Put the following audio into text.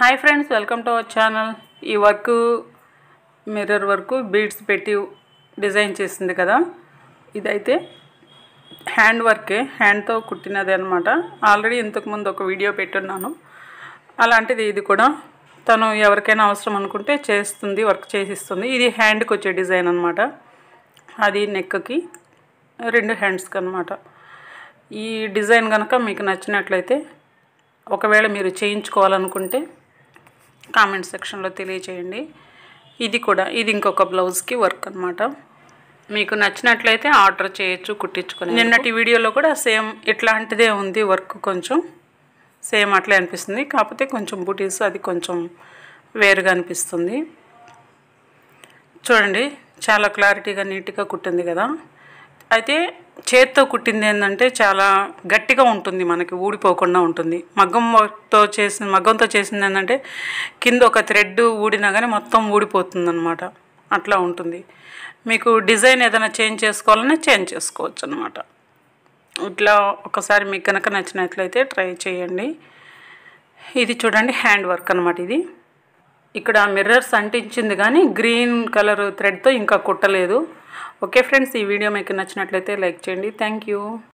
hi friends welcome to our channel ఈ work mirror work beads పెట్టి design చేసింది కదా ఇదైతే హ్యాండ్ వర్కే హ్యాండ్తో కుట్టినది అనమాట ఆల్రెడీ ఇంతకుముందు ఒక వీడియో పెట్టున్నాను అలాంటిది ఇది కూడా తను ఎవరికైనా అవసరం అనుకుంటే చేస్తుంది వర్క్ చేసిస్తుంది ఇది హ్యాండ్కి వచ్చే డిజైన్ అనమాట అది నెక్కి రెండు హ్యాండ్స్కి అనమాట ఈ డిజైన్ కనుక మీకు నచ్చినట్లయితే ఒకవేళ మీరు చేయించుకోవాలనుకుంటే కామెంట్ సెక్షన్లో తెలియచేయండి ఇది కూడా ఇది ఇంకొక బ్లౌజ్కి వర్క్ అనమాట మీకు నచ్చినట్లయితే ఆర్డర్ చేయొచ్చు కుట్టించుకొని నిన్నటి వీడియోలో కూడా సేమ్ ఇట్లాంటిదే ఉంది వర్క్ కొంచెం సేమ్ అట్లే అనిపిస్తుంది కాకపోతే కొంచెం బూటీస్ అది కొంచెం వేరుగా అనిపిస్తుంది చూడండి చాలా క్లారిటీగా నీట్గా కుట్టింది కదా అయితే చేత్తో కుట్టింది ఏంటంటే చాలా గట్టిగా ఉంటుంది మనకి ఊడిపోకుండా ఉంటుంది మగ్గంతో చేసిన మగ్గంతో చేసింది ఏంటంటే కింద ఒక థ్రెడ్ ఊడినా కానీ మొత్తం ఊడిపోతుంది అనమాట అట్లా ఉంటుంది మీకు డిజైన్ ఏదైనా చేంజ్ చేసుకోవాలన్నా చేంజ్ చేసుకోవచ్చు అనమాట ఇట్లా ఒకసారి మీకు కనుక నచ్చినట్లయితే ట్రై చేయండి ఇది చూడండి హ్యాండ్ వర్క్ అనమాట ఇది ఇక్కడ మిర్రర్స్ అంటించింది కానీ గ్రీన్ కలర్ థ్రెడ్తో ఇంకా కుట్టలేదు ఓకే ఫ్రెండ్స్ ఈ వీడియో మీకు నచ్చినట్లయితే లైక్ చేయండి థ్యాంక్ యూ